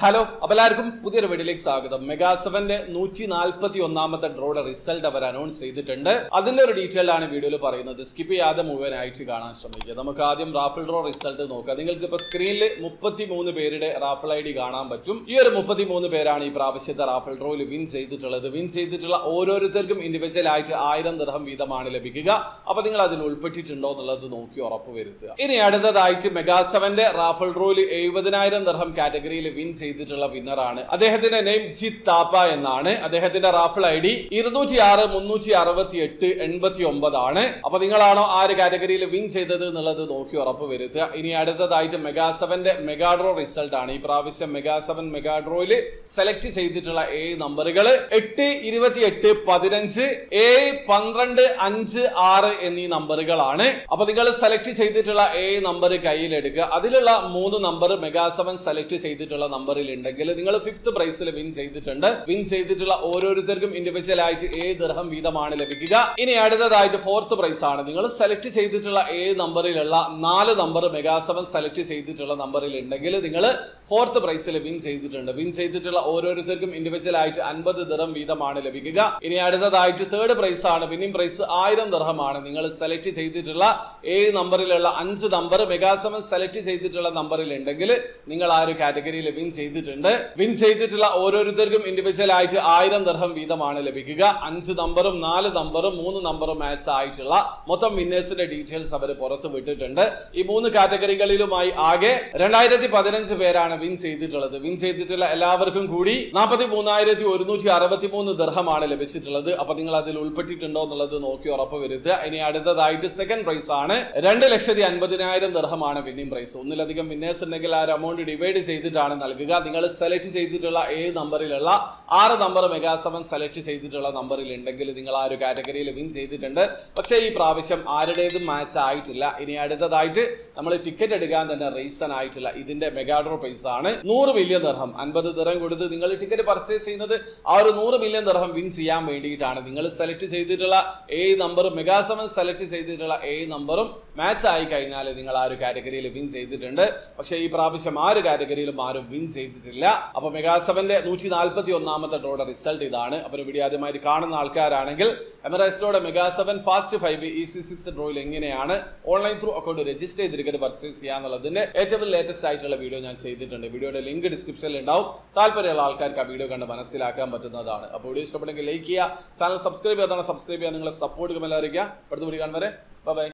hello അപ്പൊ എല്ലാവർക്കും പുതിയൊരു വീഡിയോയിലേക്ക് സ്വാഗതം മെഗാ സെവന്റെ നൂറ്റി നാൽപ്പത്തി ഒന്നാമത്തെ ഡ്രോയുടെ റിസൾട്ട് അവർ അനൗൺസ് ചെയ്തിട്ടുണ്ട് അതിന്റെ ഒരു ഡീറ്റെയിൽ ആണ് വീഡിയോയിൽ പറയുന്നത് സ്കിപ്പ് ചെയ്യാതെ മുഴുവനായിട്ട് കാണാൻ ശ്രമിക്കുക നമുക്ക് ആദ്യം റാഫിൾ ഡ്രോ റിസൾട്ട് നോക്കാം നിങ്ങൾക്ക് ഇപ്പൊ സ്ക്രീനിൽ മുപ്പത്തി മൂന്ന് പേരുടെ റാഫിൾ ഐ ഡി കാണാൻ പറ്റും ഈ ഒരു മുപ്പത്തി മൂന്ന് പേരാണ് ഈ പ്രാവശ്യത്തെ റാഫിൾ ഡ്രോയിൽ വിൻ ചെയ്തിട്ടുള്ളത് വിൻ ചെയ്തിട്ടുള്ള ഓരോരുത്തർക്കും ഇൻഡിവിജ്വൽ ആയിട്ട് ആയിരം ദർഹം വീതമാണ് ലഭിക്കുക അപ്പൊ നിങ്ങൾ അതിൽ ഉൾപ്പെട്ടിട്ടുണ്ടോ എന്നുള്ളത് നോക്കി ഉറപ്പ് വരുത്തുക ഇനി അടുത്തതായിട്ട് മെഗാ സെവന്റെ റാഫിൾ ഡ്രോയിൽ എഴുപതിനായിരം ദർഹം കാറ്റഗറിയിൽ വിൻ ചെയ്തിട്ടുള്ള വിന്നറാണ് അദ്ദേഹത്തിന്റെ നെയിം ജിത് താപ്പ എന്നാണ് അദ്ദേഹത്തിന്റെ റാഫിൾ ഐ ഡി ഇരുന്നൂറ്റി ആറ് മുന്നൂറ്റി അറുപത്തി എട്ട് എൺപത്തി ഒമ്പതാണ് അപ്പൊ നിങ്ങളാണോ ആ ഒരു കാറ്റഗറിയിൽ വിൻ ചെയ്തത് എന്നുള്ളത് നോക്കി ഉറപ്പ് വരുത്തുക ഇനി അടുത്തതായിട്ട് മെഗാ സെവന്റെ മെഗാഡ്രോ റിസൾട്ട് ആണ് ഈ പ്രാവശ്യം മെഗാ സെവൻ മെഗാഡ്രോയില് സെലക്ട് ചെയ്തിട്ടുള്ള ഏഴ് നമ്പറുകൾ എട്ട് ഇരുപത്തി എട്ട് പതിനഞ്ച് ഏഴ് പന്ത്രണ്ട് അഞ്ച് ആറ് എന്നീ നമ്പറുകളാണ് അപ്പൊ നിങ്ങൾ സെലക്ട് ചെയ്തിട്ടുള്ള ഏഴ് നമ്പർ കയ്യിലെടുക്കുക അതിലുള്ള മൂന്ന് നമ്പർ മെഗാ സെവൻ സെലക്ട് ചെയ്തിട്ടുള്ള നമ്പറിൽ ഉണ്ടെങ്കിൽ നിങ്ങൾ ഫിഫ്ത് പ്രൈസിൽ വിൻ ചെയ്തിട്ടുണ്ട് വിൻ ചെയ്തിട്ടുള്ള ഓരോരുത്തർക്കും ഇൻഡിവിജ്വൽ ആയിട്ട് ഏഴ് ദർഹം വീതമാണ് ലഭിക്കുക ഇനി അടുത്തതായിട്ട് ഫോർത്ത് പ്രൈസ് ആണ് നിങ്ങൾ സെലക്ട് ചെയ്തിട്ടുള്ള ഏഴ് നമ്പറിലുള്ള നാല് നമ്പർ മെഗാ സെവൻ സെലക്ട് ചെയ്തിട്ടുള്ള നമ്പറിൽ ഉണ്ടെങ്കിൽ നിങ്ങൾ ഫോർത്ത് പ്രൈസിൽ വിൻ ചെയ്തിട്ടുണ്ട് വിൻ ചെയ്തിട്ടുള്ള ഓരോരുത്തർക്കും ഇൻഡിവിജ്വൽ ആയിട്ട് അൻപത് ദിറം വീതമാണ് ലഭിക്കുക ഇനി അടുത്തതായിട്ട് തേർഡ് പ്രൈസ് ആണ് വിന്നിംഗ് പ്രൈസ് ആയിരം ദിർഹമാണ് നിങ്ങൾ സെലക്ട് ചെയ്തിട്ടുള്ള ഏഴ് നമ്പറിലുള്ള അഞ്ച് നമ്പർ മെഗാ സെവൻ സെലക്ട് ചെയ്തിട്ടുള്ള നമ്പറിൽ ഉണ്ടെങ്കിൽ നിങ്ങൾ ആ ഒരു കാറ്റഗറിയിൽ വിൻ ചെയ്തിട്ടുണ്ട് വിൻ ചെയ്തിട്ടുള്ള ഓരോരുത്തർക്കും ഇൻഡിവിജ്വൽ ആയിട്ട് ആയിരം ദർഹം വീതമാണ് ലഭിക്കുക അഞ്ച് നമ്പറും നാല് നമ്പറും മൂന്ന് നമ്പറും മാച്ച് ആയിട്ടുള്ള മൊത്തം വിന്നേഴ്സിന്റെ ഡീറ്റെയിൽസ് അവർ പുറത്ത് വിട്ടിട്ടുണ്ട് ഈ മൂന്ന് കാറ്റഗറികളിലുമായി ആകെ രണ്ടായിരത്തി പതിനഞ്ച് പേരാണ് വിൻ ചെയ്തിട്ടുള്ളത് വിൻ ചെയ്തിട്ടുള്ള എല്ലാവർക്കും കൂടി നാൽപ്പത്തി മൂന്നായിരത്തി ഒരുന്നൂറ്റി അറുപത്തി മൂന്ന് ദർഹമാണ് ലഭിച്ചിട്ടുള്ളത് അപ്പൊ നിങ്ങൾ അതിൽ ഉൾപ്പെട്ടിട്ടുണ്ടോ എന്നുള്ളത് നോക്കി ഉറപ്പ് വരുത്തുക ഇനി അടുത്തതായിട്ട് സെക്കൻഡ് പ്രൈസ് ആണ് രണ്ട് ലക്ഷത്തി അൻപതിനായിരം ദർഹമാണ് വിന്നിംഗ് പ്രൈസ് ഒന്നിലധികം വിന്നേഴ്സ് ഉണ്ടെങ്കിൽ ആ ഒരു എമൗണ്ട് ഡിവൈഡ് ചെയ്തിട്ടാണ് നൽകുക നിങ്ങൾ സെലക്ട് ചെയ്തിട്ടുള്ള ഏഴ് നമ്പറിലുള്ള ആറ് നമ്പർ മെഗാ സെവൻ സെലക്ട് ചെയ്തിട്ടുള്ള നമ്പറിൽ ഉണ്ടെങ്കിൽ നിങ്ങൾ ആ ഒരു കാറ്റഗറിയിൽ വിൻ ചെയ്തിട്ടുണ്ട് പക്ഷേ ഈ പ്രാവശ്യം ആരുടേതും മാച്ച് ആയിട്ടില്ല ഇനി അടുത്തതായിട്ട് നമ്മൾ ടിക്കറ്റ് എടുക്കാൻ തന്നെ റീസൺ ആയിട്ടില്ല ഇതിന്റെ മെഗാഡ്രോ പ്രൈസ് ആണ് നൂറ് മില്യൺ ദർഹം അൻപത് ദിറം കൊടുത്ത് നിങ്ങൾ ടിക്കറ്റ് പർച്ചേസ് ചെയ്യുന്നത് ആ ഒരു നൂറ് മില്യൺ ദർഹം വിൻ ചെയ്യാൻ വേണ്ടിയിട്ടാണ് നിങ്ങൾ സെലക്ട് ചെയ്തിട്ടുള്ള ഏഴ് നമ്പറും മെഗാ സെവൻ സെലക്ട് ചെയ്തിട്ടുള്ള ഏഴ് നമ്പറും മാച്ച് ആയി കഴിഞ്ഞാൽ നിങ്ങൾ ആ ഒരു കാറ്റഗറിയിൽ വിൻ ചെയ്തിട്ടുണ്ട് പക്ഷേ ഈ പ്രാവശ്യം ആ ഒരു കാറ്റഗറിയിലും ആരും വിൻ ചെയ്തിട്ടില്ല അപ്പൊ മെഗാ സെവന്റെ നൂറ്റി നാൽപ്പത്തി ഒന്നാമത്തെ ഡ്രോയുടെ റിസൾട്ട് ഇതാണ് അപ്പൊ ഒരു വീഡിയോ ആദ്യമായിട്ട് കാണുന്ന ആൾക്കാരാണെങ്കിൽ എമറൈസ്റ്റോടെ mega seven fast five easy six ഡ്രോയിൽ എങ്ങനെയാണ് ഓൺലൈൻ ത്രൂ അക്കൗണ്ട് രജിസ്റ്റർ ചെയ്തിരിക്കുന്നത് പർച്ചേസ് ചെയ്യാന്നുള്ളതിന്റെ ഏറ്റവും ലേറ്റസ്റ്റ് ആയിട്ടുള്ള വീഡിയോ ഞാൻ ചെയ്തിട്ടുണ്ട് വീഡിയോയുടെ ലിങ്ക് ഡിസ്ക്രിപ്ഷനിൽ ഉണ്ടാവും താല്പര്യമുള്ള ആൾക്കാർക്ക് ആ വീഡിയോ കണ്ട് മനസ്സിലാക്കാൻ പറ്റുന്നതാണ് അപ്പോൾ വീഡിയോ ഇഷ്ടപ്പെട്ടെങ്കിൽ ലൈക്ക് ചെയ്യുക ചാനൽ സബ്സ്ക്രൈബ് ചെയ്യാതാണ് സബ്സ്ക്രൈബ് ചെയ്യാൻ നിങ്ങളെ സപ്പോർട്ട് കമലാറിയിക്കുക അടുത്ത വീഡിയോ കാണുന്നവരെ ബൈ